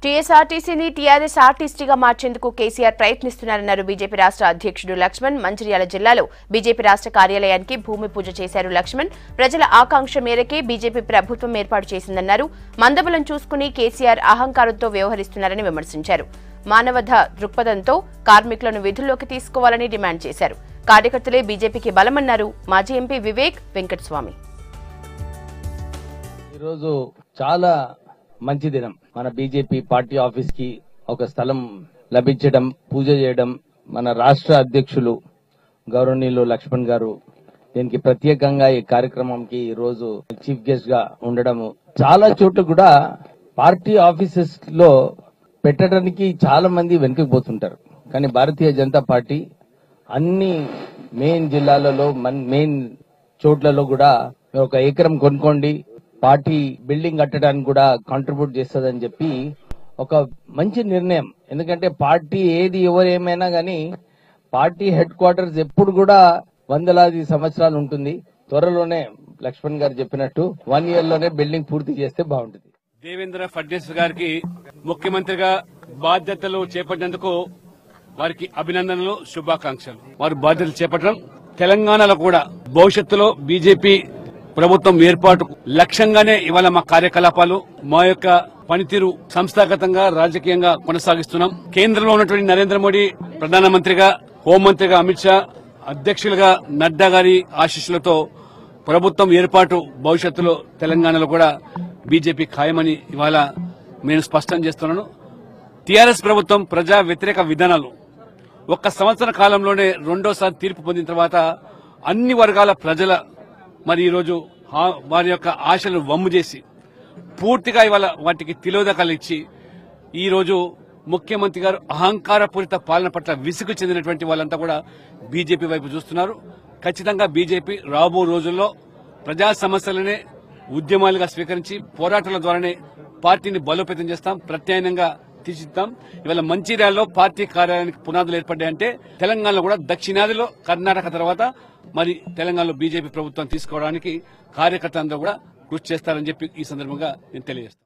టీఎస్ఆర్టీసీని TRS ఆర్టీసీగా మార్చేందుకు KCR ప్రయత్నిస్తున్నారన్నారు BJP రాష్ట్ర అధ్యక్షుడు లక్ష్మణ్ మంచిర్యాల జిల్లాలో బీజేపీ రాష్ట్ర కార్యాలయానికి భూమి పూజ చేశారు లక్ష్మణ్ ప్రజల ఆకాంక్ష మేరకే బీజేపీ ప్రభుత్వం ఏర్పాటు చేసిందన్నారు మందబలం చూసుకుని కేసీఆర్ అహంకారంతో వ్యవహరిస్తున్నారని విమర్శించారు మానవధ దృక్పథంతో కార్మికులను విధుల్లోకి తీసుకోవాలని డిమాండ్ చేశారు కార్యకర్తలే బీజేపీకి బలమన్నారు మాజీ ఎంపీ వివేక్ వెంకటస్వామి ఈరోజు చాలా మంచి దినం మన బీజేపీ పార్టీ ఆఫీస్ కి ఒక స్థలం లభించడం పూజ చేయడం మన రాష్ట్ర అధ్యక్షులు గౌరవనీయులు లక్ష్మణ్ గారు దీనికి ప్రత్యేకంగా ఈ కార్యక్రమంకి ఈ రోజు చీఫ్ గెస్ట్ గా ఉండడము చాలా చోట్ల కూడా పార్టీ ఆఫీసెస్ లో పెట్టడానికి చాలా మంది వెనుకకు పోతుంటారు కానీ భారతీయ జనతా పార్టీ అన్ని మెయిన్ జిల్లాలలో మెయిన్ చోట్లలో కూడా మీరు ఒక ఎకరం కొనుక్కోండి పార్టీ బిల్డింగ్ కట్టడానికి కూడా కాంట్రిబ్యూట్ చేస్తుందని చెప్పి ఒక మంచి నిర్ణయం ఎందుకంటే పార్టీ ఏది ఎవరు ఏమైనా గానీ పార్టీ హెడ్ క్వార్టర్స్ ఎప్పుడు కూడా వందలాది సంవత్సరాలు ఉంటుంది త్వరలోనే లక్ష్మణ్ గారు చెప్పినట్టు వన్ ఇయర్ లోనే బిల్డింగ్ పూర్తి చేస్తే బాగుంటుంది దేవేంద్ర ఫడ్నవీస్ గారికి ముఖ్యమంత్రిగా బాధ్యతలు చేపట్టినందుకు వారికి అభినందనలు శుభాకాంక్షలు వారు బాధ్యతలు చేపట్టడం తెలంగాణలో కూడా భవిష్యత్తులో బీజేపీ ప్రభుత్వం ఏర్పాటు లక్ష్యంగానే ఇవాళ మా కార్యకలాపాలు మా యొక్క పనితీరు సంస్థాగతంగా రాజకీయంగా కొనసాగిస్తున్నాం కేంద్రంలో ఉన్నటువంటి నరేంద్ర మోడీ ప్రధానమంత్రిగా హోంమంత్రిగా అమిత్ షా అధ్యక్షులుగా నడ్డా గారి ఆశీస్సులతో ప్రభుత్వం ఏర్పాటు భవిష్యత్తులో తెలంగాణలో కూడా బీజేపీ ఖాయమని ఇవాళ నేను స్పష్టం చేస్తున్నాను టీఆర్ఎస్ ప్రభుత్వం ప్రజా వ్యతిరేక విధానాలు ఒక్క సంవత్సర కాలంలోనే రెండోసారి తీర్పు పొందిన తర్వాత అన్ని వర్గాల ప్రజల మరి ఈరోజు ఆ- వారి యొక్క ఆశలు వమ్ము చేసి పూర్తిగా ఇవాళ వాటికి తిలోదకాలు ఇచ్చి ఈ రోజు ముఖ్యమంత్రి గారు అహంకారపూరిత పాలన పట్ల విసుగు చెందినటువంటి వాళ్ళంతా కూడా బీజేపీ వైపు చూస్తున్నారు ఖచ్చితంగా బీజేపీ రాబో రోజుల్లో ప్రజా సమస్యలనే ఉద్యమాలుగా స్వీకరించి పోరాటాల ద్వారానే పార్టీని బలోపేతం చేస్తాం ప్రత్యామ్నాయంగా తీర్చిద్దాం ఇవాళ మంచిర్యాలలో పార్టీ కార్యాలయానికి పునాదులు ఏర్పడ్డాయంటే తెలంగాణలో కూడా దక్షిణాదిలో కర్ణాటక తర్వాత మరి తెలంగాణలో బీజేపీ ప్రభుత్వం తీసుకోవడానికి కార్యకర్తలందరూ కూడా కృషి చేస్తారని చెప్పి ఈ సందర్భంగా నేను తెలియజేస్తాను